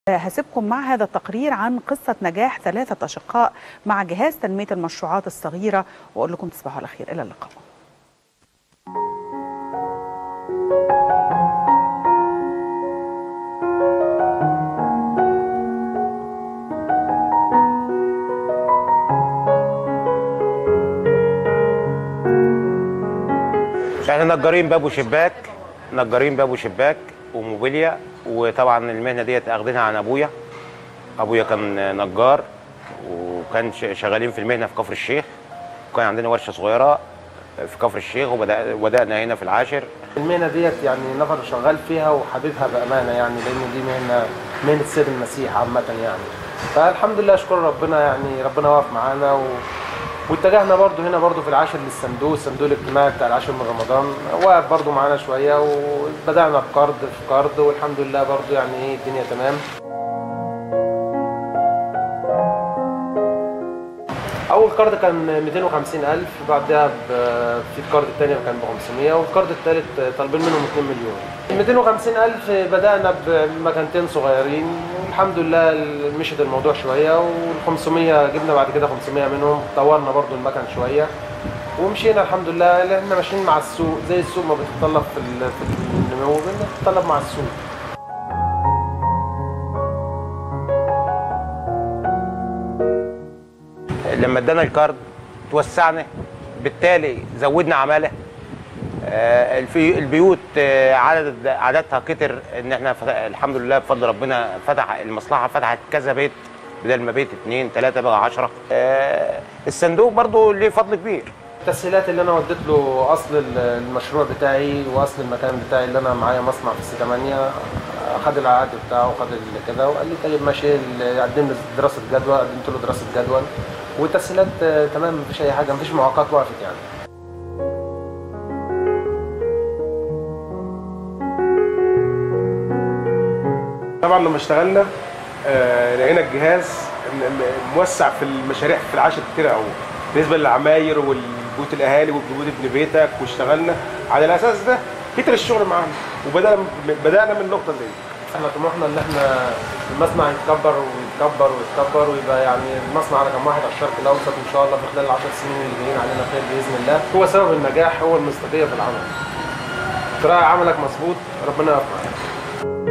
هسيبكم مع هذا التقرير عن قصة نجاح ثلاثة أشقاء مع جهاز تنمية المشروعات الصغيرة وأقول لكم تصبحوا على خير إلى اللقاء احنا نجارين باب وشباك نجارين باب وشباك وموبيليا وطبعا المهنه ديت اخدينها عن ابويا ابويا كان نجار وكان ش- شغالين في المهنه في كفر الشيخ وكان عندنا ورشه صغيره في كفر الشيخ وبدأ- وبدانا هنا في العاشر المهنه ديت يعني نفر شغال فيها وحبيبها بامانه يعني لان دي مهنه مهنه سيد المسيح عامه يعني فالحمد لله اشكر ربنا يعني ربنا واقف معانا و... واتجهنا برضو هنا برضو في العاشر للصندوق الصندوق الاجتماعي بتاع العاشر من رمضان واقف برضو معانا شويه وبدانا بقرض في قرض والحمد لله برضو يعني ايه الدنيا تمام اول قرض كان 250000 بعدها ب- في القرض الثاني كان ب 500 والقرض الثالث طالبين منهم 2 مليون 250000 بدانا بمكانتين صغيرين والحمد لله مشت الموضوع شويه وال 500 جبنا بعد كده 500 منهم طورنا برضو المكن شويه ومشينا الحمد لله لان احنا ماشيين مع السوق زي السوق ما بتتطلب في ال- في النمو بنتطلب مع السوق لما ادانا الكارد توسعنا بالتالي زودنا عماله آه، الفي- البيوت آه، عدد عددها كتر ان احنا فت- الحمد لله بفضل ربنا فتح المصلحه فتحت كذا بيت بدل ما بيت اثنين ثلاثه بقى عشرة آه، الصندوق برضو ليه فضل كبير التسهيلات اللي انا وديت له اصل ال- المشروع بتاعي واصل المكان بتاعي اللي انا معايا مصنع في السي 8 خد العقد بتاعه وخد ال- كده وقال لي طيب ماشي ال- قدم لي دراسه جدوى قدمت له دراسه جدوى والتسهيلات آه، تمام مفيش اي حاجه مفيش معوقات وقفت يعني طبعا لما اشتغلنا آه، لقينا الجهاز م- م- موسع في المشاريع في العاشر كتير قوي بالنسبه للعماير والبيوت الاهالي وبيوت ابن بيتك واشتغلنا على الاساس ده كتر الشغل معانا وبدانا بدانا من النقطه دي احنا طموحنا ان احنا المصنع يتكبر ويتكبر ويتكبر ويبقى يعني المصنع رقم واحد على الشرق الاوسط ان شاء الله في خلال العشر سنين اللي جايين علينا خير باذن الله هو سبب النجاح هو المصداقيه في العمل تراعي عملك مظبوط ربنا يوفقك